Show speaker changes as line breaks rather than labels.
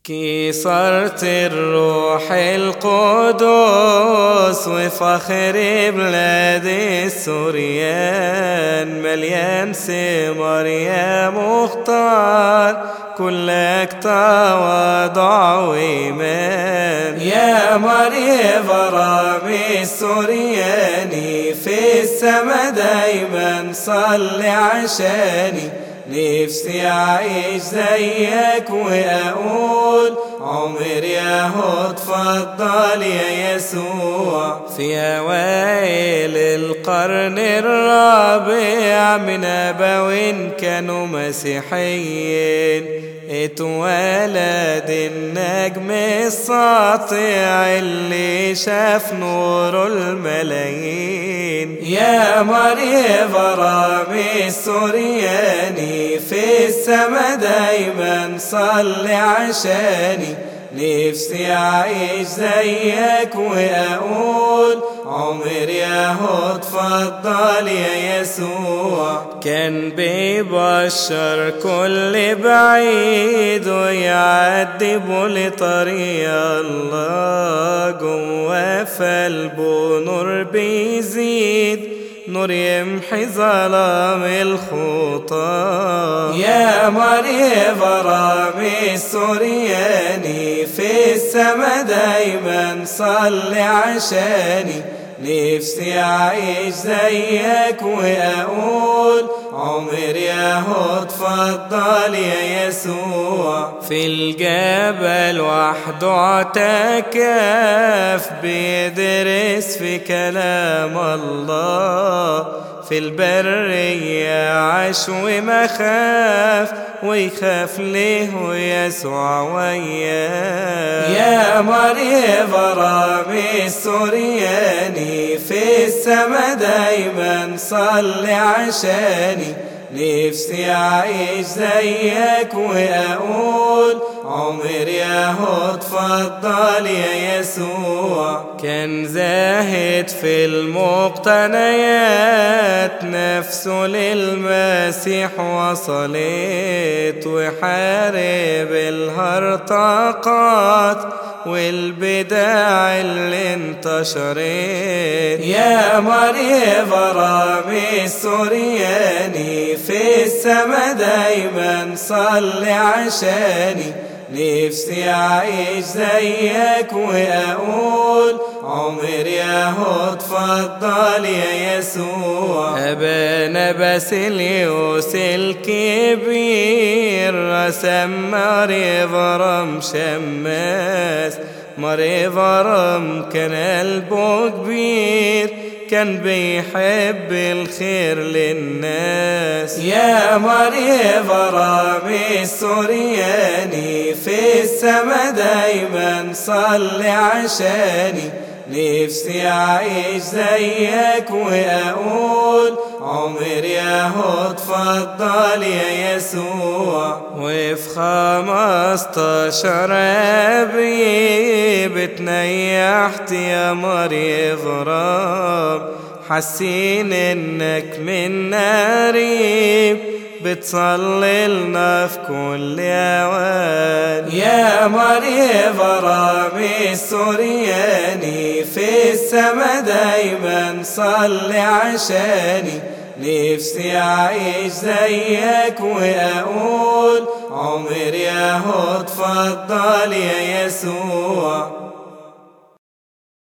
كي صرت الروح القدس وفخر بلاد السوريان مليان سمر يا مختار كلك تواضع وإيمان يا مريم برامي السورياني في السما دايما صلي عشاني نفسي أعيش زيك وأقول عمر ياهو تفضل يا يسوع في أوائل القرن الرابع من أبوين كانوا مسيحيين اتولد النجم الساطع اللي شاف نور الملايين يا مريم رامي السورياني في السما دايما صلي عشاني نفسي أعيش زيك وأقول عمر ياهو تفضل يا يسوع كان بيبشر كل بعيد ويعذبه لطريق الله جوا في قلبه نور بيزيد نور يمحي ظلام الخطى يا مريم رامي السورياني في السما دايما صلي عشاني نفسي أعيش زيك وأقول عمر ياهو تفضل يا يسوع في الجبل وحده اعتكف بيدرس في كلام الله في البرية عاش وما خاف ويخاف ليه ويسوع وياه يا مريم رامي السورياني في السما دايما صلي عشاني نفسي أعيش زيك وأقول عمر ياهو تفضل يا يسوع كان زاهد في المقتنيات نفسه للمسيح وصلت وحارب الهرطقات والبداع اللي انتشرت يا مريم رامي السورياني في السما دايما صلي عشاني نفسي أعيش زيك وأقول عمر ياهو تفضل يا يسوع أبانا باسيليوس الكبير رسم مريض شماس مريض كان قلبه كبير كان بيحب الخير للناس يا مريم رامي السورياني في السما دايما صلي عشاني نفسي أعيش زيك وأقول عمر ياهو تفضل يا يسوع وفي خمستاشر أبريل تنيحت يا مريض راب حاسين انك من قريب بتصلي لنا في كل اوان يا مريم رامي السورياني في السما دايما صلي عشاني نفسي أعيش زيك وأقول عمر ياهو تفضل يا يسوع